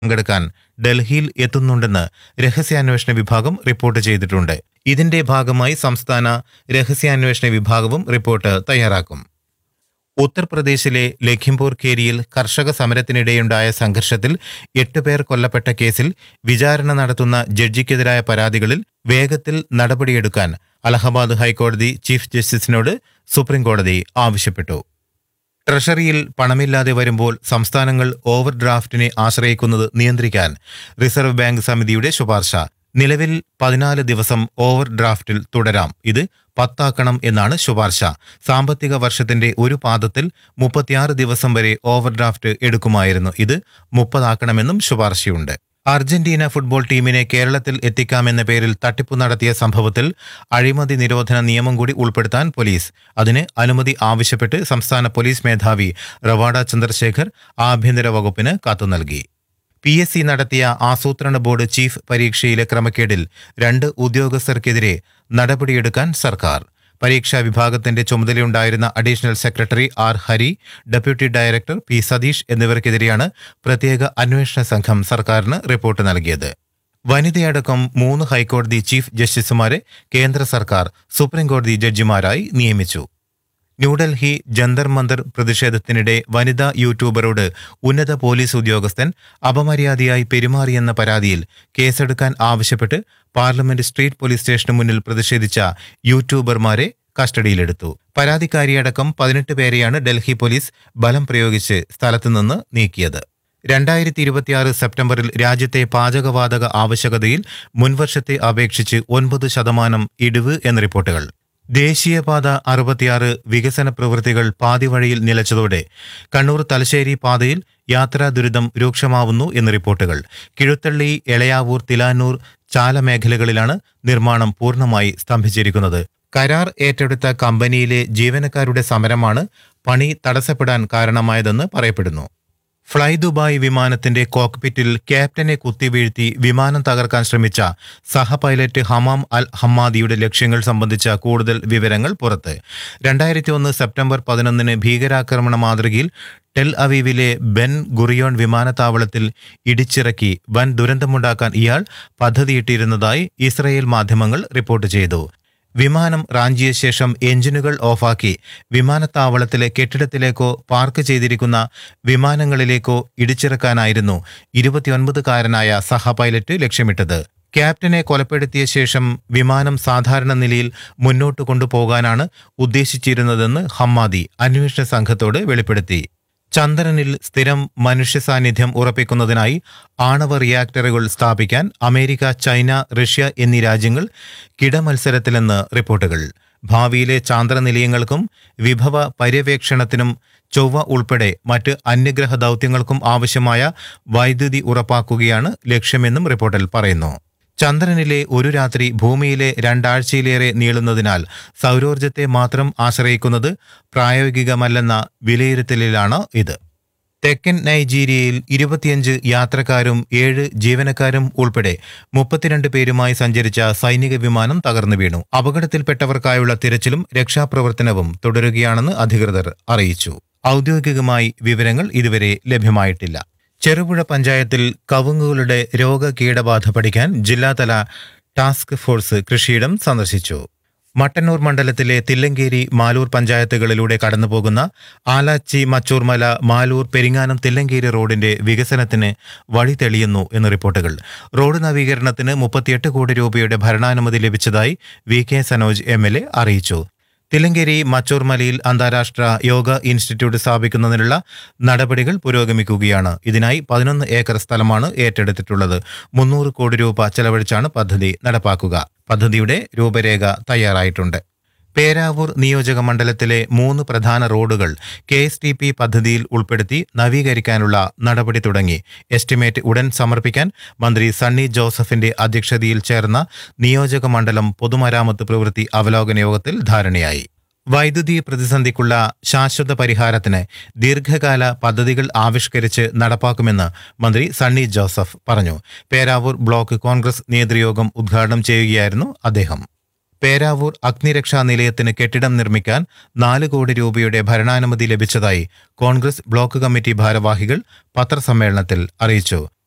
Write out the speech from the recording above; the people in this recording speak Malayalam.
പങ്കെടുക്കാൻ ഡൽഹിയിൽ എത്തുന്നുണ്ടെന്ന് രഹസ്യാന്വേഷണ വിഭാഗം റിപ്പോർട്ട് ചെയ്തിട്ടുണ്ട് ഇതിന്റെ ഭാഗമായി സംസ്ഥാന രഹസ്യാന്വേഷണ വിഭാഗവും റിപ്പോർട്ട് തയ്യാറാക്കും ഉത്തർപ്രദേശിലെ ലഖിംപൂർ ഖേരിയിൽ കർഷക സമരത്തിനിടെയുണ്ടായ സംഘർഷത്തിൽ എട്ട് പേർ കൊല്ലപ്പെട്ട കേസിൽ വിചാരണ നടത്തുന്ന ജഡ്ജിക്കെതിരായ പരാതികളിൽ വേഗത്തിൽ നടപടിയെടുക്കാൻ അലഹബാദ് ഹൈക്കോടതി ചീഫ് ജസ്റ്റിസിനോട് സുപ്രീംകോടതി ആവശ്യപ്പെട്ടു ട്രഷറിയിൽ പണമില്ലാതെ വരുമ്പോൾ സംസ്ഥാനങ്ങൾ ഓവർ ഡ്രാഫ്റ്റിനെ ആശ്രയിക്കുന്നത് നിയന്ത്രിക്കാൻ റിസർവ് ബാങ്ക് സമിതിയുടെ ശുപാർശ നിലവിൽ പതിനാല് ദിവസം ഓവർ ഡ്രാഫ്റ്റിൽ തുടരാം ഇത് പത്താക്കണം എന്നാണ് ശുപാർശ സാമ്പത്തിക വർഷത്തിന്റെ ഒരു പാദത്തിൽ മുപ്പത്തിയാറ് ദിവസം വരെ ഓവർ ഡ്രാഫ്റ്റ് എടുക്കുമായിരുന്നു ഇത് മുപ്പതാക്കണമെന്നും ശുപാർശയുണ്ട് അർജന്റീന ഫുട്ബോൾ ടീമിനെ കേരളത്തിൽ എത്തിക്കാമെന്ന പേരിൽ തട്ടിപ്പു നടത്തിയ സംഭവത്തിൽ അഴിമതി നിരോധന നിയമം കൂടി ഉൾപ്പെടുത്താൻ പോലീസ് അതിന് അനുമതി ആവശ്യപ്പെട്ട് സംസ്ഥാന പോലീസ് മേധാവി റവാഡ ചന്ദ്രശേഖർ ആഭ്യന്തര വകുപ്പിന് കത്തു നൽകി പി എസ് സി നടത്തിയ ആസൂത്രണ ബോർഡ് ചീഫ് പരീക്ഷയിലെ ക്രമക്കേടിൽ രണ്ട് ഉദ്യോഗസ്ഥർക്കെതിരെ നടപടിയെടുക്കാൻ സർക്കാർ പരീക്ഷാ വിഭാഗത്തിന്റെ ചുമതലയുണ്ടായിരുന്ന additional secretary R Hari deputy director P Satheesh എന്നിവർക്കെതിരെയാണ് പ്രത്യേക അന്വേഷണ സംഘം സർക്കാരിന് റിപ്പോർട്ട് നൽകിയത് വനിതയടക്കം മൂന്ന് ഹൈക്കോടതി ചീഫ് ജസ്റ്റിസുമാരെ കേന്ദ്ര സർക്കാർ സുപ്രീംകോടതി ജഡ്ജിമാരായി നിയമിച്ചു ന്യൂഡൽഹി ജന്തർ മന്ദർ പ്രതിഷേധത്തിനിടെ വനിതാ യൂട്യൂബറോട് ഉന്നത പോലീസ് ഉദ്യോഗസ്ഥൻ അപമര്യാദയായി പെരുമാറിയെന്ന പരാതിയിൽ കേസെടുക്കാൻ ആവശ്യപ്പെട്ട് പാർലമെന്റ് സ്ട്രീറ്റ് പോലീസ് സ്റ്റേഷന് മുന്നിൽ പ്രതിഷേധിച്ച യൂട്യൂബർമാരെ കസ്റ്റഡിയിലെടുത്തു പരാതിക്കാരിയടക്കം പതിനെട്ട് പേരെയാണ് ഡൽഹി പോലീസ് ബലം പ്രയോഗിച്ച് സ്ഥലത്തുനിന്ന് നീക്കിയത് രണ്ടായിരത്തി ഇരുപത്തിയാറ് സെപ്റ്റംബറിൽ രാജ്യത്തെ പാചകവാതക ആവശ്യകതയിൽ മുൻവർഷത്തെ അപേക്ഷിച്ച് ഒൻപത് ശതമാനം ഇടിവ് എന്ന റിപ്പോർട്ടുകൾ ദേശീയപാത അറുപത്തിയാറ് വികസന പ്രവൃത്തികൾ പാതിവഴിയിൽ നിലച്ചതോടെ കണ്ണൂർ തലശ്ശേരി പാതയിൽ യാത്രാ ദുരിതം രൂക്ഷമാവുന്നു എന്ന് റിപ്പോർട്ടുകൾ കിഴുത്തള്ളി എളയാവൂർ തിലാനൂർ ചാല മേഖലകളിലാണ് നിർമ്മാണം പൂർണ്ണമായി സ്തംഭിച്ചിരിക്കുന്നത് കരാർ ഏറ്റെടുത്ത കമ്പനിയിലെ ജീവനക്കാരുടെ സമരമാണ് പണി തടസ്സപ്പെടാൻ കാരണമായതെന്ന് പറയപ്പെടുന്നു ഫ്ലൈ ദുബായ് വിമാനത്തിന്റെ കോക്പിറ്റിൽ ക്യാപ്റ്റനെ കുത്തിവീഴ്ത്തി വിമാനം തകർക്കാൻ ശ്രമിച്ച സഹ പൈലറ്റ് ഹമാം അൽ ഹമ്മാദിയുടെ ലക്ഷ്യങ്ങൾ സംബന്ധിച്ച കൂടുതൽ വിവരങ്ങൾ പുറത്ത് രണ്ടായിരത്തി ഒന്ന് സെപ്റ്റംബർ പതിനൊന്നിന് ഭീകരാക്രമണ മാതൃകയിൽ ടെൽ അവീവിലെ ബെൻ ഗുറിയോൺ വിമാനത്താവളത്തിൽ ഇടിച്ചിറക്കി വൻ ദുരന്തമുണ്ടാക്കാൻ ഇയാൾ പദ്ധതിയിട്ടിരുന്നതായി ഇസ്രയേൽ മാധ്യമങ്ങൾ റിപ്പോർട്ട് ചെയ്തു വിമാനം റാഞ്ചിയ ശേഷം എഞ്ചിനുകൾ ഓഫാക്കി വിമാനത്താവളത്തിലെ കെട്ടിടത്തിലേക്കോ പാർക്ക് ചെയ്തിരിക്കുന്ന വിമാനങ്ങളിലേക്കോ ഇടിച്ചിറക്കാനായിരുന്നു ഇരുപത്തിയൊൻപതുകാരനായ സഹ പൈലറ്റ് ലക്ഷ്യമിട്ടത് ക്യാപ്റ്റനെ കൊലപ്പെടുത്തിയ ശേഷം വിമാനം സാധാരണ നിലയിൽ മുന്നോട്ട് കൊണ്ടുപോകാനാണ് ഉദ്ദേശിച്ചിരുന്നതെന്ന് ഹമ്മാദി അന്വേഷണ സംഘത്തോട് വെളിപ്പെടുത്തി ചന്ദ്രനിൽ സ്ഥിരം മനുഷ്യ സാന്നിധ്യം ഉറപ്പിക്കുന്നതിനായി ആണവ റിയാക്ടറുകൾ സ്ഥാപിക്കാൻ അമേരിക്ക ചൈന റഷ്യ എന്നീ രാജ്യങ്ങൾ കിടമത്സരത്തിലെന്ന് റിപ്പോർട്ടുകൾ ഭാവിയിലെ ചാന്ദ്ര നിലയങ്ങൾക്കും വിഭവ പര്യവേക്ഷണത്തിനും ചൊവ്വ ഉൾപ്പെടെ മറ്റ് അന്യഗ്രഹ ദൗത്യങ്ങൾക്കും ആവശ്യമായ വൈദ്യുതി ഉറപ്പാക്കുകയാണ് ലക്ഷ്യമെന്നും റിപ്പോർട്ടിൽ പറയുന്നു ചന്ദ്രനിലെ ഒരു രാത്രി ഭൂമിയിലെ രണ്ടാഴ്ചയിലേറെ നീളുന്നതിനാൽ സൗരോർജ്ജത്തെ മാത്രം ആശ്രയിക്കുന്നത് പ്രായോഗികമല്ലെന്ന വിലയിരുത്തലിലാണ് ഇത് തെക്കൻ നൈജീരിയയിൽ ഇരുപത്തിയഞ്ച് യാത്രക്കാരും ഏഴ് ജീവനക്കാരും ഉൾപ്പെടെ മുപ്പത്തിരണ്ട് പേരുമായി സഞ്ചരിച്ച സൈനിക വിമാനം തകർന്നു വീണു അപകടത്തിൽപ്പെട്ടവർക്കായുള്ള തിരച്ചിലും രക്ഷാപ്രവർത്തനവും തുടരുകയാണെന്ന് അധികൃതർ അറിയിച്ചു ഔദ്യോഗികമായി വിവരങ്ങൾ ഇതുവരെ ലഭ്യമായിട്ടില്ല ചെറുപുഴ പഞ്ചായത്തിൽ കവുങ്ങുകളുടെ രോഗകീടബാധ പഠിക്കാൻ ജില്ലാതല ടാസ്ക് ഫോഴ്സ് കൃഷിയിടം സന്ദർശിച്ചു മട്ടന്നൂർ മണ്ഡലത്തിലെ തില്ലങ്കേരി മാലൂർ പഞ്ചായത്തുകളിലൂടെ കടന്നുപോകുന്ന ആലാച്ചി മച്ചൂർമല മാലൂർ പെരിങ്ങാനം തില്ലങ്കേരി റോഡിന്റെ വികസനത്തിന് വഴി തെളിയുന്നു എന്ന് റിപ്പോർട്ടുകൾ റോഡ് നവീകരണത്തിന് മുപ്പത്തിയെട്ട് കോടി രൂപയുടെ ഭരണാനുമതി ലഭിച്ചതായി V K Sanoj M L A അറിയിച്ചു തില്ലങ്കേരി മച്ചൂർമലയിൽ അന്താരാഷ്ട്ര യോഗ ഇൻസ്റ്റിറ്റ്യൂട്ട് സ്ഥാപിക്കുന്നതിനുള്ള നടപടികൾ പുരോഗമിക്കുകയാണ് ഇതിനായി പതിനൊന്ന് ഏക്കർ സ്ഥലമാണ് ഏറ്റെടുത്തിട്ടുള്ളത് മുന്നൂറ് കോടി രൂപ ചെലവഴിച്ചാണ് പദ്ധതി നടപ്പാക്കുക പദ്ധതിയുടെ രൂപരേഖ തയ്യാറായിട്ടുണ്ട് പേരാവൂർ നിയോജക മണ്ഡലത്തിലെ മൂന്ന് പ്രധാന റോഡുകൾ കെ എസ് ടി പി പദ്ധതിയിൽ ഉൾപ്പെടുത്തി നവീകരിക്കാനുള്ള നടപടി തുടങ്ങി എസ്റ്റിമേറ്റ് ഉടൻ സമർപ്പിക്കാൻ മന്ത്രി സണ്ണി ജോസഫിന്റെ അധ്യക്ഷതയിൽ ചേർന്ന നിയോജക മണ്ഡലം പൊതുമരാമത്ത് പ്രവൃത്തി അവലോകന യോഗത്തിൽ ധാരണയായി വൈദ്യുതി പ്രതിസന്ധിക്കുള്ള ശാശ്വത പരിഹാരത്തിന് ദീർഘകാല പദ്ധതികൾ ആവിഷ്കരിച്ച് നടപ്പാക്കുമെന്ന് മന്ത്രി സണ്ണി ജോസഫ് പറഞ്ഞു പേരാവൂർ ബ്ലോക്ക് കോൺഗ്രസ് നേതൃയോഗം ഉദ്ഘാടനം ചെയ്യുകയായിരുന്നു അദ്ദേഹം പേരാവൂർ അഗ്നിരക്ഷാ നിലയത്തിന് കെട്ടിടം നിർമ്മിക്കാൻ നാല് കോടി രൂപയുടെ ഭരണാനുമതി ലഭിച്ചതായി കോൺഗ്രസ് ബ്ലോക്ക് കമ്മിറ്റി ഭാരവാഹികൾ പത്രസമ്മേളനത്തിൽ അറിയിച്ചു